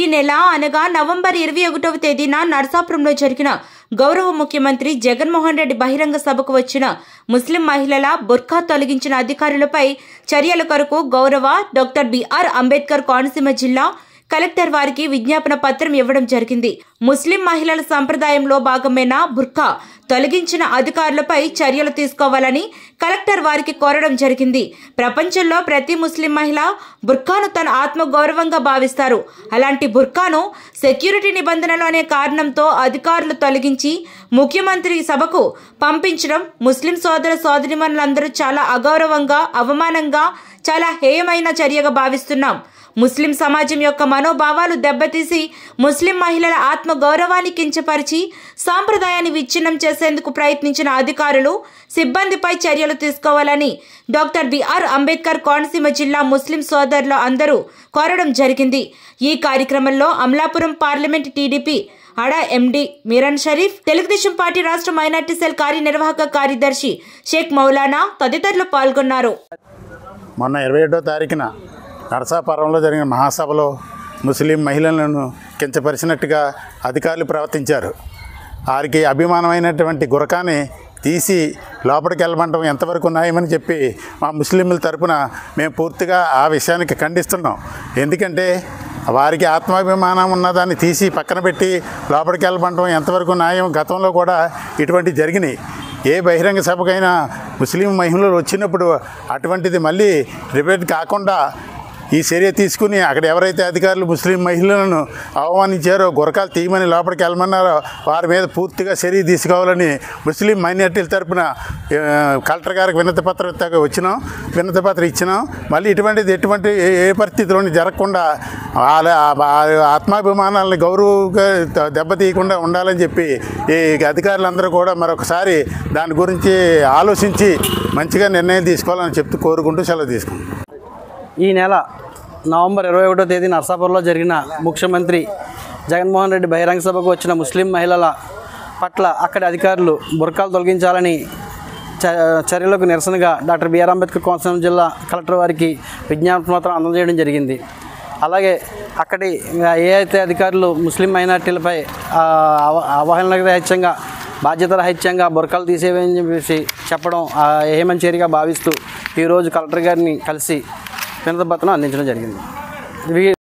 నెల అనగా నవంబర్ ఇరవై ఒకటవ తేదీన నరసాపురంలో జరిగిన గౌరవ ముఖ్యమంత్రి జగన్మోహన్ రెడ్డి బహిరంగ సభకు వచ్చిన ముస్లిం మహిళల బుర్ఖా తొలగించిన అధికారులపై చర్యల కొరకు గౌరవ డాక్టర్ బిఆర్ అంబేద్కర్ కోనసీమ జిల్లా కలెక్టర్ వారికి విజ్ఞాపన పత్రం ఇవ్వడం జరిగింది ముస్లిం మహిళల సంప్రదాయంలో భాగమైన బుర్ఖా తొలగించిన అధికారులపై చర్యలు తీసుకోవాలని కలెక్టర్ వారికి కోరడం జరిగింది ప్రపంచంలో ప్రతి ముస్లిం మహిళ బుర్ఖాను తన ఆత్మ గౌరవంగా భావిస్తారు అలాంటి బుర్ఖాను సెక్యూరిటీ నిబంధనలు అనే కారణంతో అధికారులు తొలగించి ముఖ్యమంత్రి సభకు పంపించడం ముస్లిం సోదర సోదరిమణులందరూ చాలా అగౌరవంగా అవమానంగా చాలా హేయమైన చర్యగా భావిస్తున్నాం ముస్లిం సమాజం యొక్క మనోభావాలు దెబ్బతీసి ముస్లిం మహిళల ఆత్మ గౌరవాన్ని కించపరిచి సాంప్రదాయాన్ని విచ్ఛిన్నం చేసేందుకు ప్రయత్నించిన అధికారులు సిబ్బందిపై చర్యలు తీసుకోవాలని డాక్టర్ బిఆర్ అంబేద్కర్ కోనసీమ జిల్లా ముస్లిం సోదరులు అందరూ కోరడం జరిగింది ఈ కార్యక్రమంలో అమలాపురం పార్లమెంట్ టీడీపీ అడా ఎండి మీరన్ షరీఫ్ తెలుగుదేశం పార్టీ రాష్ట్ర మైనార్టీ సెల్ కార్యనిర్వాహక కార్యదర్శి షేక్ మౌలానా తదితరులు పాల్గొన్నారు మొన్న ఇరవై ఏడో తారీఖున నరసాపురంలో జరిగిన మహాసభలో ముస్లిం మహిళలను కించపరిచినట్టుగా అధికారులు ప్రవర్తించారు వారికి అభిమానమైనటువంటి గురకాని తీసి లోపలికి వెళ్ళమంటాం ఎంతవరకు న్యాయమని చెప్పి మా ముస్లింల తరపున మేము పూర్తిగా ఆ విషయానికి ఖండిస్తున్నాం ఎందుకంటే వారికి ఆత్మాభిమానం ఉన్నదాన్ని తీసి పక్కన పెట్టి లోపలికి వెళ్ళమంటాం ఎంతవరకు న్యాయం గతంలో కూడా ఇటువంటి జరిగినాయి ఏ బహిరంగ సభకైనా ముస్లిం మహిళలు వచ్చినప్పుడు అటువంటిది మళ్ళీ రిపీట్ కాకుండా ఈ చర్య తీసుకుని అక్కడ ఎవరైతే అధికారులు ముస్లిం మహిళలను అవమానించారో గురకాలు తీయమని లోపలికి వెళ్ళమన్నారో వారి మీద పూర్తిగా చర్య తీసుకోవాలని ముస్లిం మైనార్టీల తరపున ఆ, కలెక్టర్ గారికి వినతి పత్రం ఇస్తాక వచ్చినాం వినతి పత్రం ఇచ్చినాం మళ్ళీ ఇటువంటిది ఎటువంటి ఏ- ఏ పరిస్థితిలోని జరగకుండా వాళ్ళ ఆ- ఆత్మాభిమానాలను గౌరవంగా ద- దెబ్బతీయకుండా ఉండాలని చెప్పి ఈ అధికారులందరూ కూడా మరొకసారి దాని గురించి ఆలోచించి మంచిగా నిర్ణయం తీసుకోవాలని చెప్తూ కోరుకుంటూ సెలవు తీసుకుంటాం ఈ నెల నవంబర్ ఇరవై ఒకటో తేదీ నర్సాపూర్లో జరిగిన ముఖ్యమంత్రి జగన్మోహన్ రెడ్డి బహిరంగ సభకు వచ్చిన ముస్లిం మహిళల పట్ల అక్కడి అధికారులు బుర్కాలు తొలగించాలని చ- చర్యలకు నిరసనగా డాక్టర్ బిఆర్ అంబేద్కర్ కోనసీమ జిల్లా కలెక్టర్ వారికి విజ్ఞాపన పత్రం అందజేయడం జరిగింది అలాగే అక్కడి ఏ అయితే అధికారులు ముస్లిం మైనార్టీలపై ఆ, అవ అవహేళన రహిత్యంగా బాధ్యత రహిత్యంగా బురకలు తీసేవని చెప్పేసి చెప్పడం ఆ, ఏమని చర్యగా భావిస్తూ ఈరోజు కలెక్టర్ గారిని కలిసి వినతి పత్రం అందించడం జరిగింది వీ-